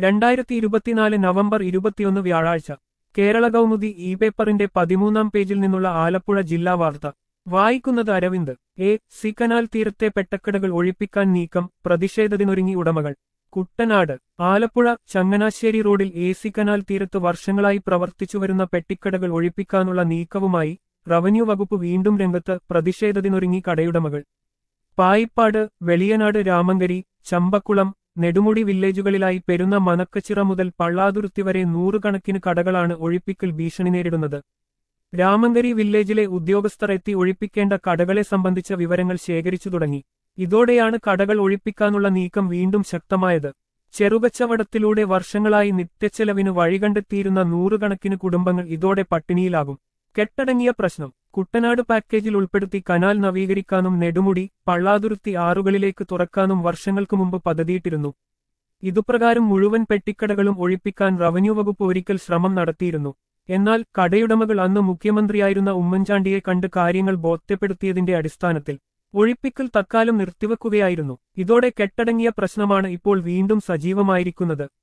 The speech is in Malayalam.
രണ്ടായിരത്തി ഇരുപത്തിനാല് നവംബർ ഇരുപത്തിയൊന്ന് വ്യാഴാഴ്ച കേരള കൗമുദി ഇ പേപ്പറിന്റെ പതിമൂന്നാം പേജിൽ നിന്നുള്ള ആലപ്പുഴ ജില്ലാ വാർത്ത വായിക്കുന്നത് അരവിന്ദ് എ സി കനാൽ തീരത്തെ പെട്ടക്കടകൾ ഒഴിപ്പിക്കാൻ നീക്കം പ്രതിഷേധത്തിനൊരുങ്ങി ഉടമകൾ കുട്ടനാട് ആലപ്പുഴ ചങ്ങനാശ്ശേരി റോഡിൽ എ സി കനാൽ തീരത്ത് വർഷങ്ങളായി പ്രവർത്തിച്ചുവരുന്ന പെട്ടിക്കടകൾ ഒഴിപ്പിക്കാനുള്ള നീക്കവുമായി റവന്യൂ വകുപ്പ് വീണ്ടും രംഗത്ത് പ്രതിഷേധത്തിനൊരുങ്ങി കടയുടമകൾ പായിപ്പാട് വെളിയനാട് രാമങ്കരി ചമ്പക്കുളം നെടുമുടി വില്ലേജുകളിലായി പെരുന്ന മനക്കച്ചിറ മുതൽ പള്ളാതുരുത്തി വരെ നൂറുകണക്കിന് കടകളാണ് ഒഴിപ്പിക്കൽ ഭീഷണി നേരിടുന്നത് രാമങ്കരി വില്ലേജിലെ ഉദ്യോഗസ്ഥർ എത്തി ഒഴിപ്പിക്കേണ്ട കടകളെ സംബന്ധിച്ച വിവരങ്ങൾ ശേഖരിച്ചു തുടങ്ങി ഇതോടെയാണ് കടകൾ ഒഴിപ്പിക്കാനുള്ള നീക്കം വീണ്ടും ശക്തമായത് ചെറുകച്ചവടത്തിലൂടെ വർഷങ്ങളായി നിത്യച്ചെലവിന് വഴികണ്ടെത്തിയിരുന്ന നൂറുകണക്കിന് കുടുംബങ്ങൾ ഇതോടെ പട്ടിണിയിലാകും കെട്ടടങ്ങിയ പ്രശ്നം കുട്ടനാട് പാക്കേജിൽ ഉൾപ്പെടുത്തി കനാൽ നവീകരിക്കാനും നെടുമുടി പള്ളാതുരുത്തി ആറുകളിലേക്ക് തുറക്കാനും വർഷങ്ങൾക്കു മുമ്പ് പദ്ധതിയിട്ടിരുന്നു ഇതുപ്രകാരം മുഴുവൻ പെട്ടിക്കടകളും ഒഴിപ്പിക്കാൻ റവന്യൂ വകുപ്പ് ഒരിക്കൽ ശ്രമം നടത്തിയിരുന്നു എന്നാൽ കടയുടമകൾ അന്ന് മുഖ്യമന്ത്രിയായിരുന്ന ഉമ്മൻചാണ്ടിയെ കണ്ട് കാര്യങ്ങൾ ബോധ്യപ്പെടുത്തിയതിന്റെ അടിസ്ഥാനത്തിൽ ഒഴിപ്പിക്കൽ തൽക്കാലം നിർത്തിവെക്കുകയായിരുന്നു ഇതോടെ കെട്ടടങ്ങിയ പ്രശ്നമാണ് ഇപ്പോൾ വീണ്ടും സജീവമായിരിക്കുന്നത്